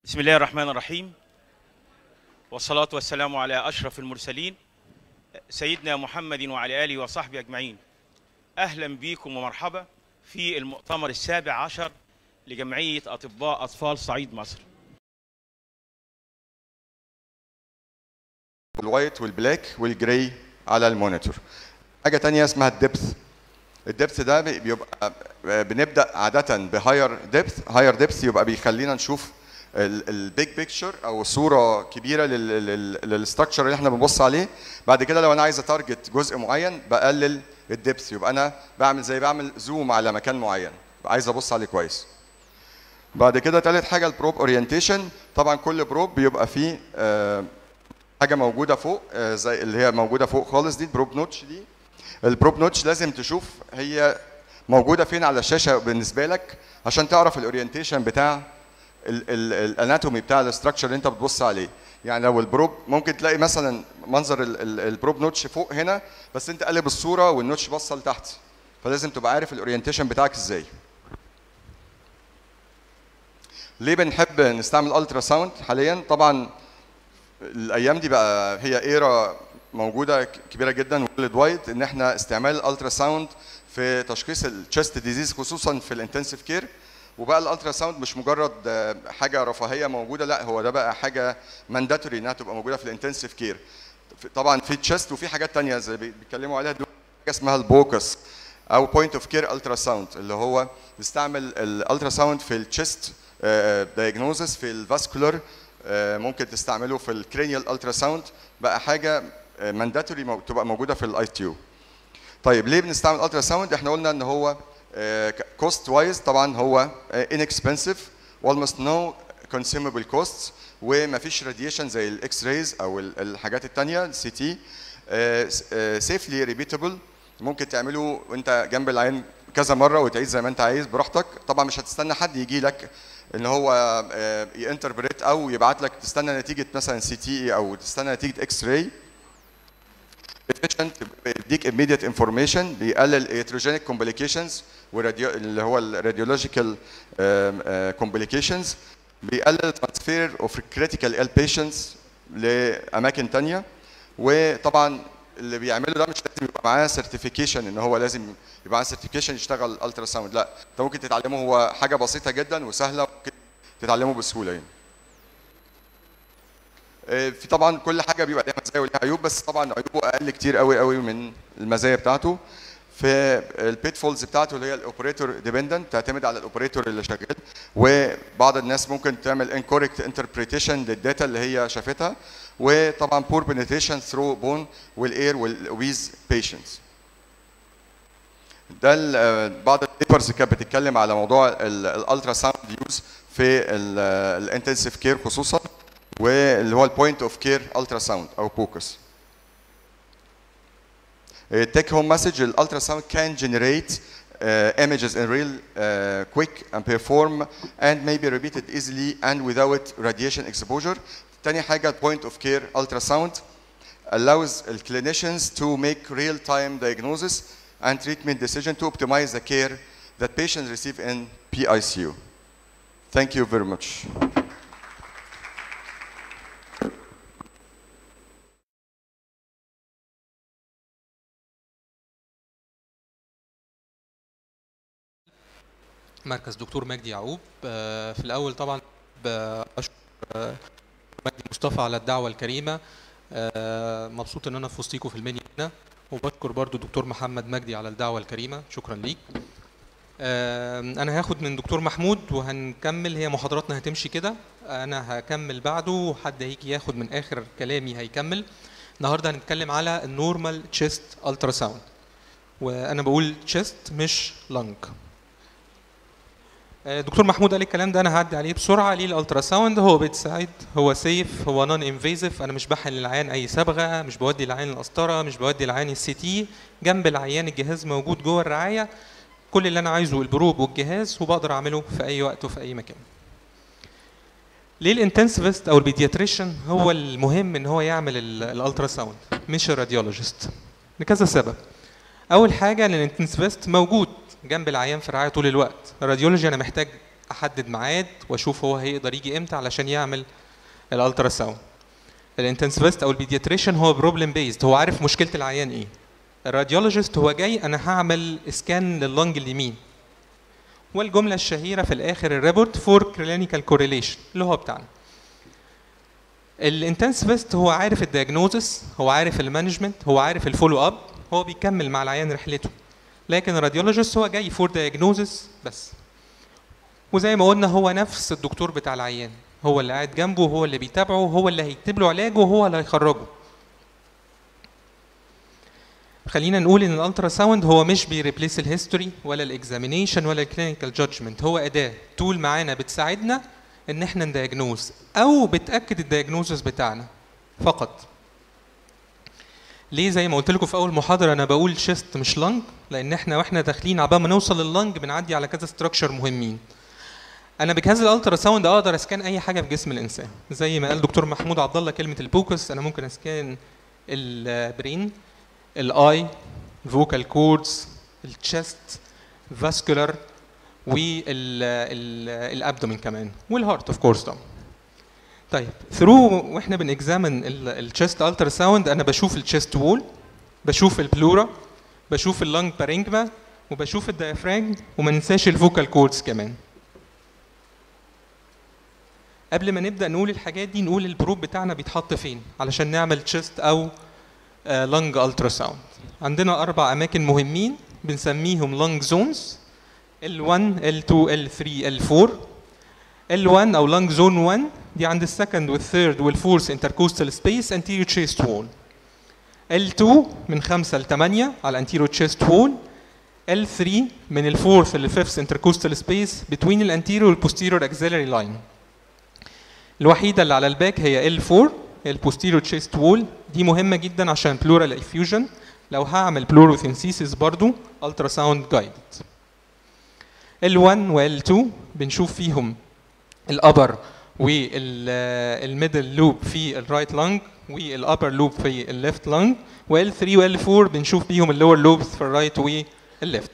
بسم الله الرحمن الرحيم والصلاة والسلام على أشرف المرسلين سيدنا محمد وعلى آله وصحبه أجمعين أهلا بكم ومرحبا في المؤتمر السابع عشر لجمعية أطباء أطفال صعيد مصر الوايت والبلاك والجراي على المونيتور حاجه تانية اسمها الدبث الدبث ده بي- بيبقى بنبدا عاده بهاير دبث هاير دبث يبقى بيخلينا نشوف البيج بيكتشر او صوره كبيره للستراكشر اللي احنا بنبص عليه بعد كده لو انا عايز اتارجت جزء معين بقلل الدبث يبقى انا بعمل زي بعمل زوم على مكان معين عايز ابص عليه كويس بعد كده تالت حاجه البروب اورينتيشن طبعا كل بروب بيبقى فيه آه، حاجه موجوده فوق آه، زي اللي هي موجوده فوق خالص دي البروب نوتش دي البروب نوتش لازم تشوف هي موجوده فين على الشاشه بالنسبه لك عشان تعرف الاورينتيشن بتاع الاناتومي بتاع الاستراكشر اللي انت بتبص عليه يعني لو البروب ممكن تلاقي مثلا منظر ال- ال- البروب نوتش فوق هنا بس انت قلب الصوره والنوتش باصه لتحت فلازم تبقى عارف الاورينتيشن بتاعك ازاي ليه بنحب نستعمل الترا ساوند حاليا طبعا الايام دي بقى هي ايرا موجوده ك- كبيره جدا وورلد وايد ان احنا استعمال الالترا ساوند في تشخيص التشست ديزيز خصوصا في الانتنسيف كير وبقى الالترا ساوند مش مجرد آه، حاجه رفاهيه موجوده لا هو ده بقى حاجه مانداتوري انها تبقى موجوده في الانتنسيف كير طبعا في تشست وفي حاجات تانية زي بي- بيتكلموا عليها دلوقتي حاجه اسمها البوكس او بوينت اوف كير الترا ساوند اللي هو بيستعمل الالترا ساوند في التشست دايجنوزس في الفاسكولار ممكن تستعمله في الكرينيال الترا ساوند بقى حاجه مانداتوري تبقى موجوده في الاي تي يو طيب ليه بنستعمل الترا ساوند احنا قلنا ان هو كوست وايز طبعا هو انكسبنسيف والموست نو consumable costs ومفيش راديشن زي الاكس رايز او ال- الحاجات التانية السي تي سيفلي ريبيتابل ممكن تعمله وانت جنب العين كذا مره وتعيد زي ما انت عايز براحتك طبعا مش هتستنى حد يجي لك ان هو ينتربريت او يبعت لك تستنى نتيجه مثلا سي تي او تستنى نتيجه اكس راي efficient بيديك immediate information بيقلل heterogenic complications والراديو اللي هو الراديولوجيكال complications بيقلل transfer of critical ill patients لاماكن تانية وطبعا اللي بيعمله ده مش لازم يبقى معاه سيرتيفيكيشن ان هو لازم يبقى معاه سيرتيفيكيشن يشتغل الترا ساوند لا انت ممكن تتعلمه هو حاجه بسيطه جدا وسهله ممكن تتعلمه بسهوله يعني آه، في طبعا كل حاجه بيبقى ليها مزايا وليها عيوب بس طبعا عيوبه اقل كتير قوي قوي من المزايا بتاعته في البيت فولز بتاعته اللي هي الاوبريتور ديبندنت تعتمد على الاوبريتور اللي شغال وبعض الناس ممكن تعمل انكوركت انتربريتيشن للداتا اللي هي شافتها وطبعا بور بنتريشن ثرو بون والاير والويز بيشنتس ده ال- آه، بعض البيبرز كانت بتتكلم على موضوع الالترا ساوند يوز في الانتنسيف كير خصوصا واللي هو البوينت اوف كير الترا ساوند او بوكس take home message الالترا ساوند can generate uh, images in real uh, quick and perform and may be repeated easily and without radiation exposure تاني حاجة point of care ultrasound allows the clinicians to make real time diagnosis and treatment decision to optimize the care that patients receive in PICU. Thank you very much. مركز دكتور مجدي يعقوب آه، في الاول طبعا بشكر آه، مجدي مصطفى على الدعوه الكريمه آه، مبسوط ان انا في وسطيكم في المنيا هنا وبشكر برضو دكتور محمد مجدي على الدعوه الكريمه شكرا ليك آه، انا هاخد من دكتور محمود وهنكمل هي محاضراتنا هتمشي كده انا هكمل بعده وحد هيجي ياخد من اخر كلامي هيكمل النهارده هنتكلم على النورمال تشيست الترا ساوند وانا بقول تشيست مش لنج آه، دكتور محمود قال الكلام ده انا هعدي عليه بسرعه ليه الالترا ساوند هو بيت سايد هو سيف هو نون انفيزيف انا مش بحقن للعيان اي صبغه مش بودي العيان القسطره مش بودي العيان السي تي جنب العيان الجهاز موجود جوه الرعايه كل اللي انا عايزه البروب والجهاز وبقدر اعمله في اي وقت وفي اي مكان ليه الانتنسيفست او البيدياتريشن هو المهم ان هو يعمل ال- الالترا ساوند مش الراديولوجيست لكذا سبب اول حاجه ان الانتنسيفست موجود جنب العيان في الرعايه طول الوقت الراديولوجي انا محتاج احدد ميعاد واشوف هو هيقدر يجي امتى علشان يعمل الالترا ساوند الانتنسيفيست او البيدياتريشن هو بروبلم بيزد هو عارف مشكله العيان ايه الراديولوجيست هو جاي انا هعمل اسكان لللنج اليمين والجمله الشهيره في الاخر الريبورت فور كلينيكال كوريليشن اللي هو بتاعنا الانتنسيفيست هو عارف الدياجنوزس هو عارف المانجمنت هو عارف الفولو اب هو بيكمل مع العيان رحلته لكن الراديولوجيست هو جاي فور دياجنوزس بس وزي ما قلنا هو نفس الدكتور بتاع العيان هو اللي قاعد جنبه هو اللي بيتابعه هو اللي هيكتب له علاجه وهو اللي هيخرجه خلينا نقول ان الالترا ساوند هو مش بيريبليس الهيستوري ولا الاكزامينيشن ولا الكلينيكال جادجمنت هو اداه تول معانا بتساعدنا ان احنا ندياجنوز او بتاكد الدياجنوزس بتاعنا فقط ليه زي ما قلت لكم في اول محاضره انا بقول شيست مش لنج لان احنا واحنا داخلين عبال ما نوصل لللنج بنعدي على كذا ستراكشر مهمين انا بجهاز الالترا ساوند اقدر اسكان اي حاجه في جسم الانسان زي ما قال دكتور محمود عبد الله كلمه البوكس انا ممكن اسكان البرين الاي فوكال كوردز التشست فاسكولار والابدومين كمان والهارت اوف كورس طبعا طيب ثرو واحنا بنكزامن التشست الترا ساوند انا بشوف التشست وول بشوف البلورا بشوف اللنج بارينجما وبشوف الديافراجم وما ننساش الفوكال كوردز كمان قبل ما نبدا نقول الحاجات دي نقول البروب بتاعنا بيتحط فين علشان نعمل تشست او لنج الترا ساوند عندنا اربع اماكن مهمين بنسميهم لنج زونز L1 L2 L3 L4 L1 او لنج زون 1 دي عند السكند والثيرد والفورث انتركوستال سبيس anterior chest wall L2 من 5 ل 8 على anterior chest wall L3 من الفورث للفيفث intercostal space between الانتيريور والبوستيريور axillary line الوحيده اللي على الباك هي L4 البوستيريور chest wall دي مهمه جدا عشان pleural effusion لو هعمل pleurocentesis برضو ultrasound guided L1 و L2 بنشوف فيهم الابر والميدل لوب في الرايت لانج والابر لوب في الليفت لانج وال3 وال4 بنشوف فيهم اللور لوبس في الرايت والليفت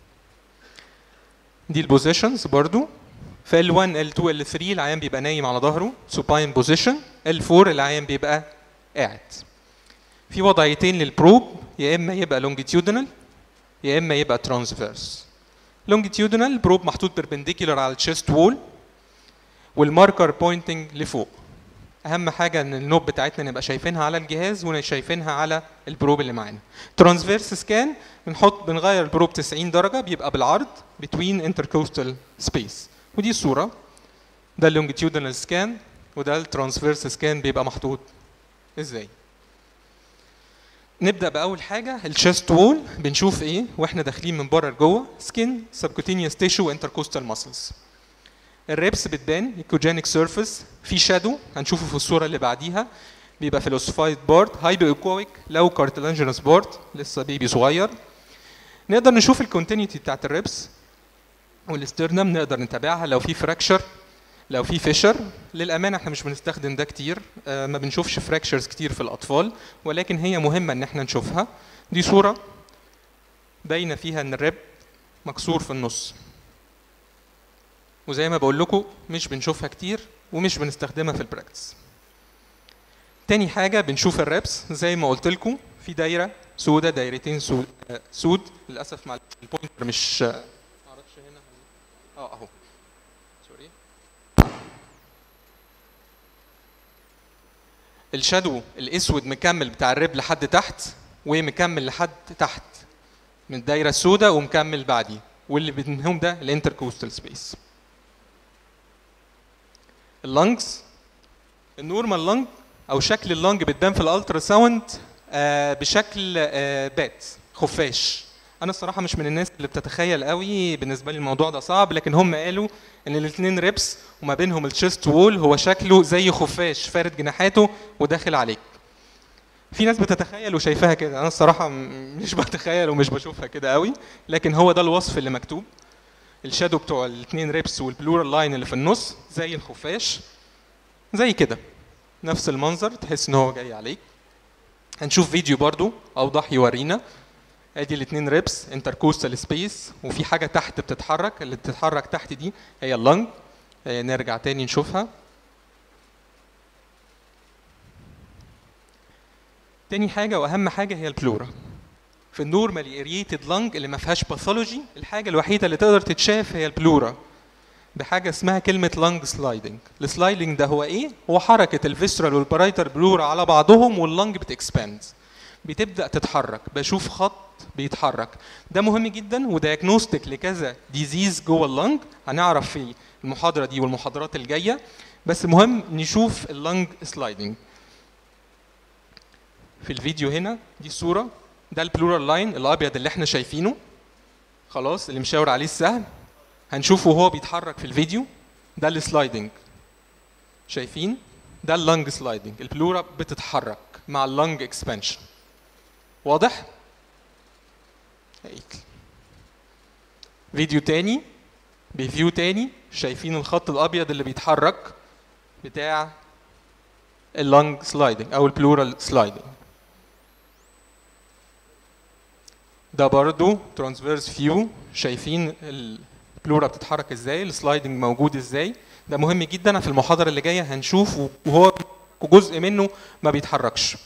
دي البوزيشنز برضو في L1 L2 L3 العيان بيبقى نايم على ظهره supine position L4 العيان بيبقى قاعد في وضعيتين للبروب يا اما يبقى longitudinal يا اما يبقى transverse longitudinal بروب محطوط perpendicular على الشيست وول والماركر بوينتنج لفوق اهم حاجه ان النوب بتاعتنا نبقى شايفينها على الجهاز وشايفينها على البروب اللي معانا ترانسفيرس سكان بنحط بنغير البروب 90 درجه بيبقى بالعرض between intercostal space ودي الصوره ده اللونجيتيودنال سكان وده الترانسفيرس سكان بيبقى محطوط ازاي نبدا باول حاجه الشيست وول بنشوف ايه واحنا داخلين من بره لجوه سكين سبكوتينيوس تيشو انتركوستال ماسلز الريبس بتبان ايكوجينيك سيرفيس في شادو هنشوفه في الصوره اللي بعديها بيبقى في الاوسفايد بارت هايبو ايكويك لو كارتلاجينوس بارت لسه بيبي صغير نقدر نشوف الكونتينيتي بتاعت الريبس والاسترنم نقدر نتابعها لو في فراكشر لو في فيشر للامانه احنا مش بنستخدم ده كتير آه ما بنشوفش فراكشرز كتير في الاطفال ولكن هي مهمه ان احنا نشوفها دي صوره باينه فيها ان الريب مكسور في النص وزي ما بقول لكم مش بنشوفها كتير ومش بنستخدمها في البراكتس تاني حاجه بنشوف الريبس زي ما قلت لكم في دايره سودة دايرتين سود آه سود للاسف مع البوينتر مش معرفش هنا اه اهو سوري الشادو الاسود مكمل بتاع الريب لحد تحت ومكمل لحد تحت من الدايره السوداء ومكمل بعديه واللي بينهم ده الانتركوستال سبيس اللنجز النورمال لنج او شكل اللنج بتبان في الالترا ساوند آه بشكل آه بات خفاش انا الصراحه مش من الناس اللي بتتخيل قوي بالنسبه لي الموضوع ده صعب لكن هم قالوا ان الاثنين ريبس وما بينهم الشيست وول هو شكله زي خفاش فارد جناحاته وداخل عليك في ناس بتتخيل وشايفاها كده انا الصراحه مش بتخيل ومش بشوفها كده قوي لكن هو ده الوصف اللي مكتوب الشادو بتوع الاثنين ريبس والبلورال لاين اللي في النص زي الخفاش زي كده نفس المنظر تحس ان هو جاي عليك هنشوف فيديو برضو اوضح يورينا ادي الاثنين ريبس انتركوستال سبيس وفي حاجه تحت بتتحرك اللي بتتحرك تحت دي هي اللنج نرجع تاني نشوفها تاني حاجه واهم حاجه هي البلورا في النورمالي اريتد لنج اللي ما فيهاش باثولوجي الحاجه الوحيده اللي تقدر تتشاف هي البلورا بحاجه اسمها كلمه لنج سلايدنج السلايدنج ده هو ايه هو حركه الفيسترال والبرايتر بلورا على بعضهم واللنج بتكسباند بتبدا تتحرك بشوف خط بيتحرك ده مهم جدا ودياجنوستيك لكذا ديزيز جوه اللنج هنعرف في المحاضره دي والمحاضرات الجايه بس مهم نشوف اللنج سلايدنج في الفيديو هنا دي الصوره ده البلورال لاين الابيض اللي احنا شايفينه خلاص اللي مشاور عليه السهم هنشوفه وهو بيتحرك في الفيديو ده السلايدنج شايفين ده اللنج سلايدنج البلورا بتتحرك مع اللنج اكسبانشن واضح هيك فيديو تاني بفيو تاني شايفين الخط الابيض اللي بيتحرك بتاع اللنج سلايدنج او البلورال سلايدنج ده برضو ترانسفيرس فيو شايفين البلورا بتتحرك ازاي السلايدنج موجود ازاي ده مهم جدا في المحاضره اللي جايه هنشوف وهو جزء منه ما بيتحركش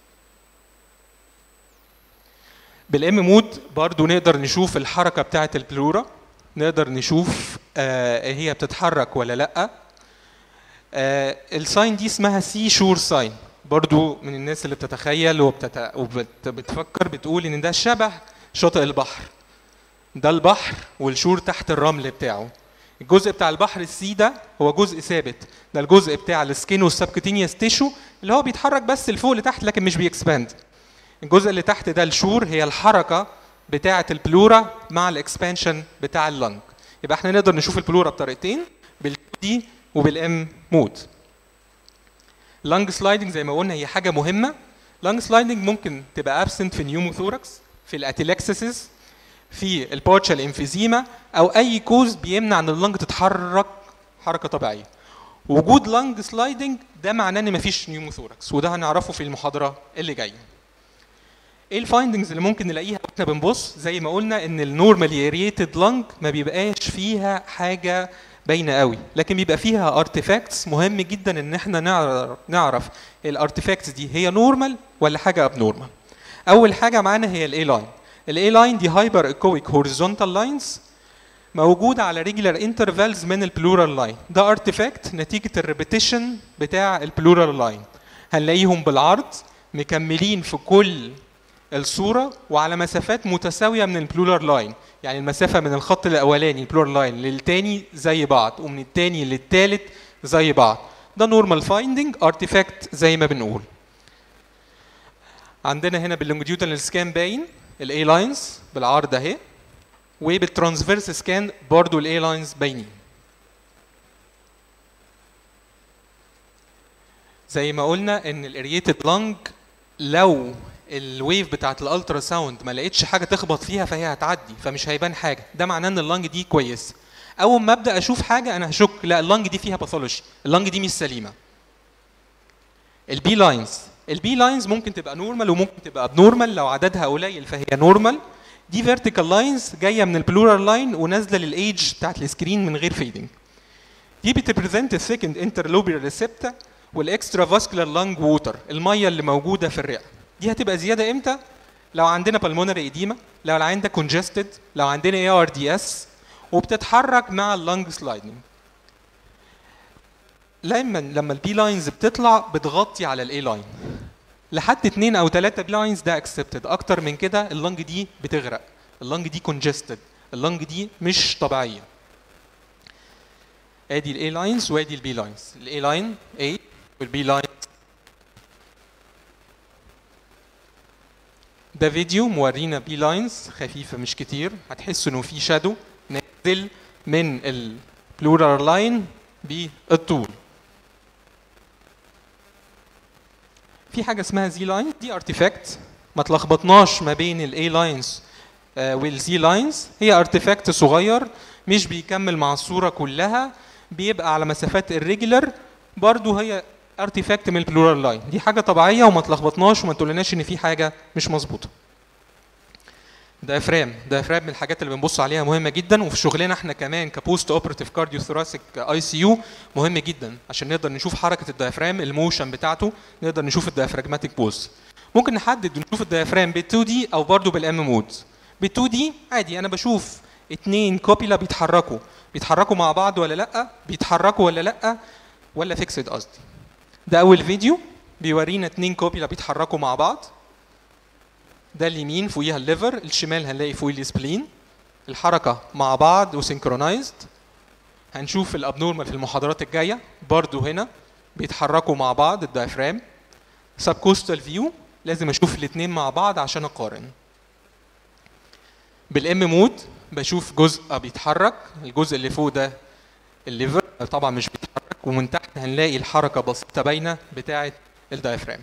بالام مود برضو نقدر نشوف الحركه بتاعه البلورا نقدر نشوف آه هي بتتحرك ولا لا آه الساين دي اسمها سي شور ساين برضو من الناس اللي بتتخيل وبتت... وبتفكر بتقول ان ده شبه شاطئ البحر ده البحر والشور تحت الرمل بتاعه الجزء بتاع البحر السي ده هو جزء ثابت ده الجزء بتاع السكين والسبكتينيوس تيشو اللي هو بيتحرك بس لفوق لتحت لكن مش بيكسباند الجزء اللي تحت ده الشور هي الحركه بتاعه البلورا مع الاكسبانشن بتاع اللنج يبقى احنا نقدر نشوف البلورا بطريقتين بالدي وبالام مود لانج سلايدنج زي ما قلنا هي حاجه مهمه لانج سلايدنج ممكن تبقى ابسنت في النيوموثوركس في الاتيلكسيسز في البارشال انفيزيما او اي كوز بيمنع ان اللنج تتحرك حركه طبيعيه وجود لانج سلايدنج ده معناه ان مفيش نيوموثوركس وده هنعرفه في المحاضره اللي جايه ايه الفايندنجز اللي ممكن نلاقيها واحنا بنبص زي ما قلنا ان النورمالي اريتد لانج ما بيبقاش فيها حاجه باينه قوي لكن بيبقى فيها ارتفاكتس مهم جدا ان احنا نعرف نعرف الارتفاكتس دي هي نورمال ولا حاجه اب نورمال اول حاجه معانا هي الاي لاين الاي لاين دي هايبر ايكويك هوريزونتال لاينز موجوده على ريجولار انترفالز من البلورال لاين ده ارتفاكت نتيجه الريبيتيشن بتاع البلورال لاين هنلاقيهم بالعرض مكملين في كل الصوره وعلى مسافات متساويه من البلورال لاين يعني المسافه من الخط الاولاني البلورال لاين للتاني زي بعض ومن التاني للتالت زي بعض ده نورمال فايندنج ارتفاكت زي ما بنقول عندنا هنا باللونجيتودنال سكان باين الاي لاينز بالعرض اهي وبالترانسفيرس سكان برضو الاي لاينز باينين زي ما قلنا ان الاريتد لانج لو الويف بتاعت الالترا ساوند ما لقيتش حاجه تخبط فيها فهي هتعدي فمش هيبان حاجه ده معناه ان اللنج دي كويسه اول ما ابدا اشوف حاجه انا هشك لا اللنج دي فيها باثولوجي اللنج دي مش سليمه البي لاينز البي لاينز ممكن تبقى نورمال وممكن تبقى ابنورمال لو عددها قليل فهي نورمال دي فيرتيكال لاينز جايه من البلورال لاين ونازله للايدج بتاعت السكرين من غير فيدنج دي بتريبريزنت السكند انترلوبيال ريسبتا والاكسترا فاسكولار لانج ووتر الميه اللي موجوده في الرئه دي هتبقى زياده امتى لو عندنا بالمونري اديما لو عندنا كونجستد لو عندنا اي ار دي اس وبتتحرك مع اللنج سلايدنج لما لما البي لاينز بتطلع بتغطي على الاي لاين لحد اثنين او ثلاثه بي لاينز ده اكسبتد اكتر من كده اللنج دي بتغرق اللنج دي كونجستد اللنج دي مش طبيعيه ادي الاي لاينز وادي البي لاينز الاي لاين A والبي لاين ده فيديو مورينا بي لاينز خفيفه مش كتير هتحسوا انه في شادو نازل من البلورال لاين بالطول في حاجه اسمها زي لاين دي ارتيفاكت ما تلخبطناش ما بين الاي لاينز والزي لاينز هي ارتيفاكت صغير مش بيكمل مع الصوره كلها بيبقى على مسافات الريجولر برضو هي ارتيفاكت من البلورال لاين دي حاجه طبيعيه وما تلخبطناش وما تقولناش ان في حاجه مش مظبوطه دايفرام دايفرام من الحاجات اللي بنبص عليها مهمه جدا وفي شغلنا احنا كمان كبوست اوبراتيف كارديو ثوراسيك اي سي يو مهم جدا عشان نقدر نشوف حركه الدايفرام الموشن بتاعته نقدر نشوف الدايفراجماتيك بوز ممكن نحدد ونشوف الدايفرام بال 2 دي او برضه بالام مود بال 2 دي عادي انا بشوف اتنين كوبيلا بيتحركوا بيتحركوا مع بعض ولا لا بيتحركوا ولا لا ولا فيكسد قصدي ده اول فيديو بيورينا اتنين كوبيلا بيتحركوا مع بعض ده اليمين فوقيها الليفر الشمال هنلاقي فوقيه السبلين الحركه مع بعض وسينكرونايزد هنشوف الابنورمال في المحاضرات الجايه برضو هنا بيتحركوا مع بعض الدايفرام سب كوستال فيو لازم اشوف الاثنين مع بعض عشان اقارن بالام مود بشوف جزء بيتحرك الجزء اللي فوق ده الليفر طبعا مش بيتحرك ومن تحت هنلاقي الحركه بسيطه باينه بتاعه الدايفرام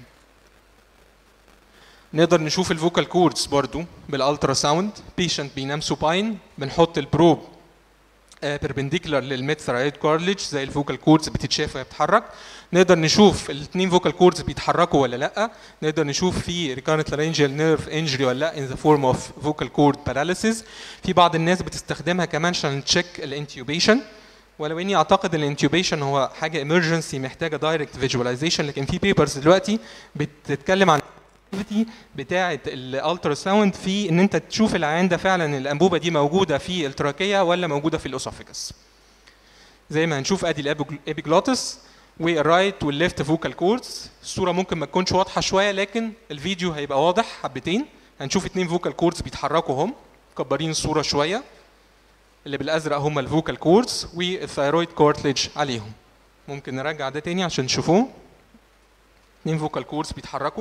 نقدر نشوف الفوكال كوردز برضو بالالترا ساوند بيشنت بينام سوباين بنحط البروب بيربنديكولار للميد ثرايد كارلج زي الفوكال كوردز بتتشاف وهي بتتحرك نقدر نشوف الاثنين فوكال كوردز بيتحركوا ولا لا نقدر نشوف في ريكارنت لارنجيال نيرف انجري ولا لا ان ذا فورم اوف فوكال كورد باراليسيس في بعض الناس بتستخدمها كمان عشان تشيك الانتيوبيشن ولو اني اعتقد ان الانتيوبيشن هو حاجه ايمرجنسي محتاجه دايركت فيجواليزيشن لكن في بيبرز دلوقتي بتتكلم عن الاكتيفيتي بتاعه الالترا ساوند في ان انت تشوف العيان ده فعلا الانبوبه دي موجوده في التراكيه ولا موجوده في الاسوفيجس زي ما هنشوف ادي الابيجلوتس والرايت والليفت فوكال كوردز الصوره ممكن ما تكونش واضحه شويه لكن الفيديو هيبقى واضح حبتين هنشوف اتنين فوكال كوردز بيتحركوا هم مكبرين الصوره شويه اللي بالازرق هم الفوكال كوردز والثايرويد كورتليج عليهم ممكن نرجع ده تاني عشان تشوفوه اتنين فوكال كوردز بيتحركوا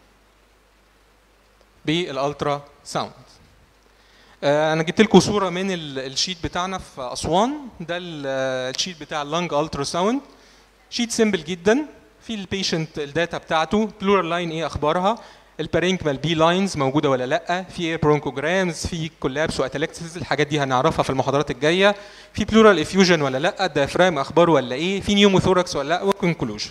بالالترا ساوند آه انا جبت لكم صوره من الشيت بتاعنا في اسوان ده الشيت بتاع اللنج الترا ساوند شيت سيمبل جدا في البيشنت الداتا بتاعته بلورال لاين ايه اخبارها البارينكمال بي لاينز موجوده ولا لا في اير برونكوجرامز في كولابس واتلكسس الحاجات دي هنعرفها في المحاضرات الجايه في بلورال افيوجن ولا لا الديافرام اخباره ولا ايه في نيوموثوركس ولا لا وكونكلوجن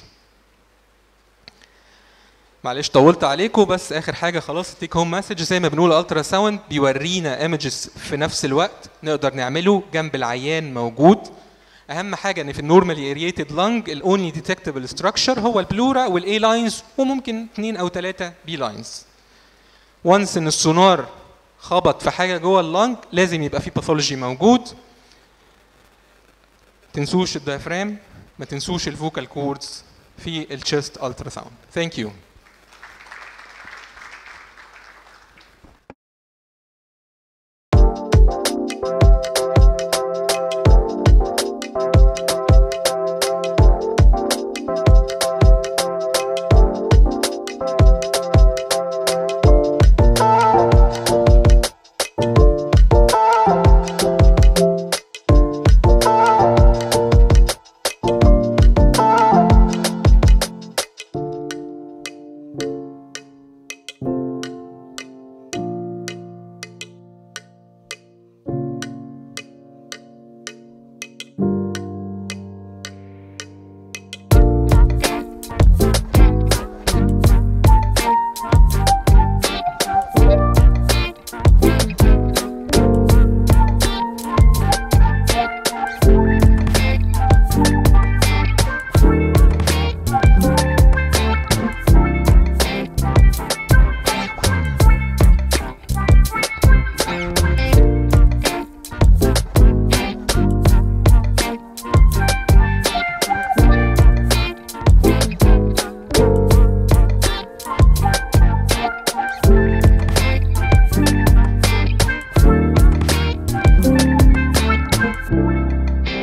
معلش طولت عليكم بس اخر حاجه خلاص التيك هوم مسج زي ما بنقول الترا ساوند بيورينا ايمجز في نفس الوقت نقدر نعمله جنب العيان موجود اهم حاجه ان في النورمالي اريتد لانج الاونلي ديتكتبل ستراكشر هو البلورا والاي لاينز وممكن اثنين او ثلاثه بي لاينز وانس ان السونار خبط في حاجه جوه اللانج لازم يبقى في باثولوجي موجود تنسوش الديافرام ما تنسوش الفوكال كوردز في الشيست الترا ساوند ثانك يو